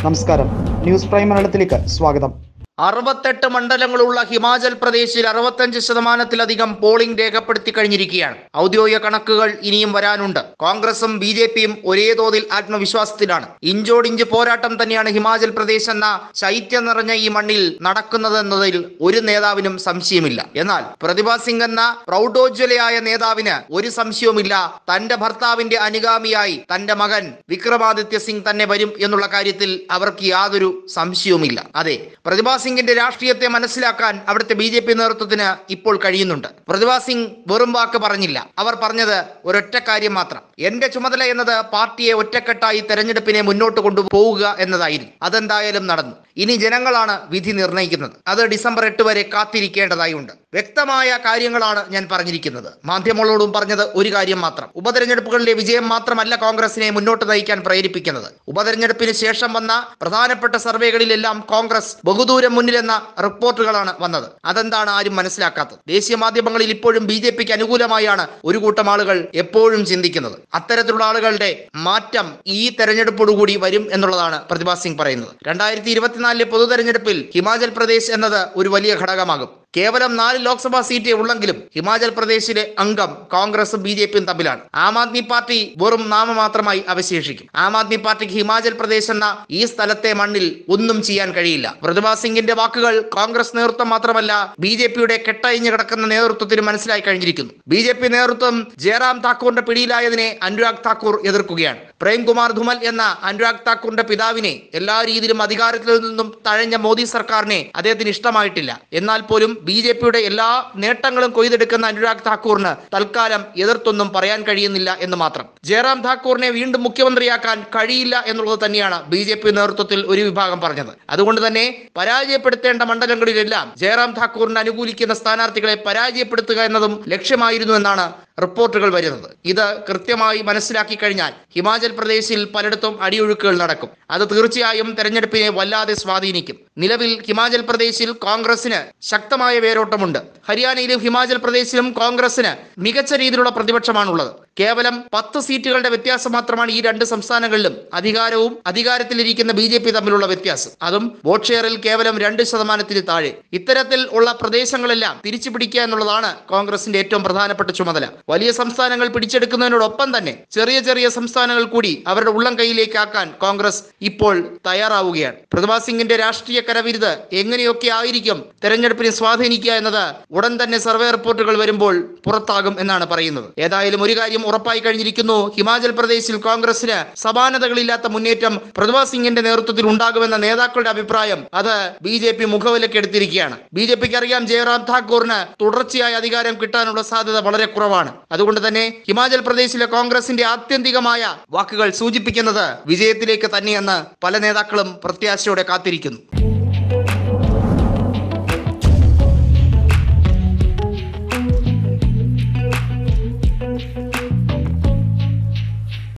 നമസ്കാരം news prime മലയാളത്തിലേക്ക് സ്വാഗതം അറുപത്തെട്ട് മണ്ഡലങ്ങളുള്ള ഹിമാചൽ പ്രദേശിൽ അറുപത്തഞ്ച് ശതമാനത്തിലധികം പോളിംഗ് രേഖപ്പെടുത്തി കഴിഞ്ഞിരിക്കുകയാണ് ഔദ്യോഗിക കണക്കുകൾ ഇനിയും വരാനുണ്ട് കോൺഗ്രസും ബി ജെ പിയും ഒരേ തോതിൽ ആത്മവിശ്വാസത്തിലാണ് ഇഞ്ചോടിഞ്ച് പോരാട്ടം തന്നെയാണ് ഹിമാചൽ പ്രദേശ് എന്ന ശൈത്യം നിറഞ്ഞ ഈ മണ്ണിൽ നടക്കുന്നതെന്നതിൽ ഒരു നേതാവിനും സംശയമില്ല എന്നാൽ പ്രതിഭ സിംഗ് എന്ന പ്രൗഢോജ്വലയായ നേതാവിന് ഒരു സംശയവുമില്ല തന്റെ ഭർത്താവിന്റെ അനുഗാമിയായി തന്റെ മകൻ വിക്രമാദിത്യ സിംഗ് തന്നെ വരും എന്നുള്ള കാര്യത്തിൽ അവർക്ക് യാതൊരു സംശയവുമില്ല അതെ പ്രതിഭാ സിംഗിന്റെ രാഷ്ട്രീയത്തെ മനസ്സിലാക്കാൻ അവിടുത്തെ ബി ജെ പി നേതൃത്വത്തിന് ഇപ്പോൾ കഴിയുന്നുണ്ട് പ്രതിഭാ സിംഗ് വെറും വാക്ക് പറഞ്ഞില്ല അവർ പറഞ്ഞത് ഒരൊറ്റ കാര്യം മാത്രം എന്റെ ചുമതല എന്നത് പാർട്ടിയെ ഒറ്റക്കെട്ടായി തെരഞ്ഞെടുപ്പിനെ മുന്നോട്ട് കൊണ്ടുപോവുക എന്നതായിരുന്നു അതെന്തായാലും നടന്നു ഇനി ജനങ്ങളാണ് വിധി നിർണ്ണയിക്കുന്നത് അത് ഡിസംബർ എട്ട് വരെ കാത്തിരിക്കേണ്ടതായുണ്ട് വ്യക്തമായ കാര്യങ്ങളാണ് ഞാൻ പറഞ്ഞിരിക്കുന്നത് മാധ്യമങ്ങളോടും പറഞ്ഞത് ഒരു കാര്യം മാത്രം ഉപതെരഞ്ഞെടുപ്പുകളിലെ വിജയം മാത്രമല്ല കോൺഗ്രസിനെ മുന്നോട്ട് നയിക്കാൻ പ്രേരിപ്പിക്കുന്നത് ഉപതെരഞ്ഞെടുപ്പിന് ശേഷം വന്ന പ്രധാനപ്പെട്ട സർവേകളിലെല്ലാം കോൺഗ്രസ് ബഹുദൂരം മുന്നിലെന്ന റിപ്പോർട്ടുകളാണ് വന്നത് അതെന്താണ് ആരും മനസ്സിലാക്കാത്തത് ദേശീയ മാധ്യമങ്ങളിൽ ഇപ്പോഴും ബി ജെ പിക്ക് അനുകൂലമായാണ് ഒരു കൂട്ടം ആളുകൾ എപ്പോഴും ചിന്തിക്കുന്നത് അത്തരത്തിലുള്ള ആളുകളുടെ മാറ്റം ഈ തെരഞ്ഞെടുപ്പോടുകൂടി വരും എന്നുള്ളതാണ് പ്രതിഭാ സിംഗ് പറയുന്നത് രണ്ടായിരത്തി ഇരുപത്തിനാലിലെ പൊതു തെരഞ്ഞെടുപ്പിൽ ഹിമാചൽ പ്രദേശ് എന്നത് ഒരു വലിയ ഘടകമാകും കേവലം നാല് ലോക്സഭാ സീറ്റേ ഉള്ളെങ്കിലും ഹിമാചൽ പ്രദേശിലെ അംഗം കോൺഗ്രസും ബി ജെ പിയും തമ്മിലാണ് ആം ആദ്മി പാർട്ടി വെറും നാമമാത്രമായി അവശേഷിക്കും ആം ആദ്മി പാർട്ടിക്ക് ഹിമാചൽ പ്രദേശ് എന്ന ഈ സ്ഥലത്തെ മണ്ണിൽ ഒന്നും ചെയ്യാൻ കഴിയില്ല പ്രതിഭാ സിംഗിന്റെ വാക്കുകൾ കോൺഗ്രസ് നേതൃത്വം മാത്രമല്ല ബി ജെ പിയുടെ കെട്ടഴിഞ്ഞു കിടക്കുന്ന നേതൃത്വത്തിന് മനസ്സിലായി കഴിഞ്ഞിരിക്കുന്നു ബി ജെ പി നേതൃത്വം ജയറാം താക്കൂറിന്റെ പിടിയിലായതിനെ അനുരാഗ് താക്കൂർ എതിർക്കുകയാണ് പ്രേംകുമാർ ധുമൽ എന്ന അനുരാഗ് താക്കൂറിന്റെ പിതാവിനെ എല്ലാ രീതിയിലും അധികാരത്തിൽ നിന്നും തഴഞ്ഞ മോദി സർക്കാരിനെ അദ്ദേഹത്തിന് ഇഷ്ടമായിട്ടില്ല എന്നാൽ പോലും ബി ജെ പിയുടെ എല്ലാ നേട്ടങ്ങളും കൊയ്തെടുക്കുന്ന അനുരാഗ് താക്കൂറിന് തൽക്കാലം എതിർത്തൊന്നും പറയാൻ കഴിയുന്നില്ല എന്ന് മാത്രം ജയറാം താക്കൂറിനെ വീണ്ടും മുഖ്യമന്ത്രിയാക്കാൻ കഴിയില്ല എന്നുള്ളത് തന്നെയാണ് ബി ജെ പി നേതൃത്വത്തിൽ ഒരു വിഭാഗം പറഞ്ഞത് അതുകൊണ്ട് തന്നെ പരാജയപ്പെടുത്തേണ്ട മണ്ഡലങ്ങളിലെല്ലാം ജയറാം താക്കൂറിന് അനുകൂലിക്കുന്ന സ്ഥാനാർത്ഥികളെ പരാജയപ്പെടുത്തുക എന്നതും ലക്ഷ്യമായിരുന്നു എന്നാണ് റിപ്പോർട്ടുകൾ വരുന്നത് ഇത് കൃത്യമായി മനസ്സിലാക്കി കഴിഞ്ഞാൽ ഹിമാചൽ പ്രദേശിൽ പലയിടത്തും അടിയൊഴുക്കുകൾ നടക്കും അത് തീർച്ചയായും തെരഞ്ഞെടുപ്പിനെ വല്ലാതെ സ്വാധീനിക്കും നിലവിൽ ഹിമാചൽ പ്രദേശിൽ കോൺഗ്രസിന് ശക്തമായ വേരോട്ടമുണ്ട് ഹരിയാനയിലും ഹിമാചൽ പ്രദേശിലും കോൺഗ്രസിന് മികച്ച രീതിയിലുള്ള പ്രതിപക്ഷമാണുള്ളത് കേവലം പത്ത് സീറ്റുകളുടെ വ്യത്യാസം മാത്രമാണ് ഈ രണ്ട് സംസ്ഥാനങ്ങളിലും അധികാരവും അധികാരത്തിലിരിക്കുന്ന ബി ജെ പി തമ്മിലുള്ള വ്യത്യാസം അതും വോട്ട് ഷെയറിൽ കേവലം രണ്ട് ശതമാനത്തിന് താഴെ ഇത്തരത്തിൽ ഉള്ള പ്രദേശങ്ങളെല്ലാം തിരിച്ചു പിടിക്കുക എന്നുള്ളതാണ് കോൺഗ്രസിന്റെ ഏറ്റവും പ്രധാനപ്പെട്ട ചുമതല വലിയ സംസ്ഥാനങ്ങൾ പിടിച്ചെടുക്കുന്നതിനോടൊപ്പം തന്നെ ചെറിയ ചെറിയ സംസ്ഥാനങ്ങൾ കൂടി അവരുടെ ഉള്ളം കൈയിലേക്ക് ആക്കാൻ കോൺഗ്രസ് ഇപ്പോൾ തയ്യാറാവുകയാണ് പ്രതിഭാ സിംഗിന്റെ രാഷ്ട്രീയ കരവിരുത് എങ്ങനെയൊക്കെ ആയിരിക്കും തെരഞ്ഞെടുപ്പിനെ സ്വാധീനിക്കുക എന്നത് ഉടൻ തന്നെ സർവേ റിപ്പോർട്ടുകൾ വരുമ്പോൾ പുറത്താകും എന്നാണ് പറയുന്നത് ഏതായാലും ഒരു കാര്യം ഉറപ്പായി കഴിഞ്ഞിരിക്കുന്നു ഹിമാചൽ പ്രദേശിൽ കോൺഗ്രസിന് സമാനതകളില്ലാത്ത മുന്നേറ്റം പ്രതിഭാ സിംഗിന്റെ നേതൃത്വത്തിൽ ഉണ്ടാകുമെന്ന നേതാക്കളുടെ അഭിപ്രായം അത് ബി ജെ പി മുഖവിലക്കെടുത്തിരിക്കുകയാണ് ബി ജെ പിക്ക് അറിയാം ജയറാം താക്കൂറിന് തുടർച്ചയായ അധികാരം കിട്ടാനുള്ള സാധ്യത വളരെ കുറവാണ് അതുകൊണ്ട് തന്നെ ഹിമാചൽ പ്രദേശിലെ കോൺഗ്രസിന്റെ ആത്യന്തികമായ വാക്കുകൾ സൂചിപ്പിക്കുന്നത് വിജയത്തിലേക്ക് തന്നെയെന്ന് പല നേതാക്കളും പ്രത്യാശയോടെ കാത്തിരിക്കുന്നു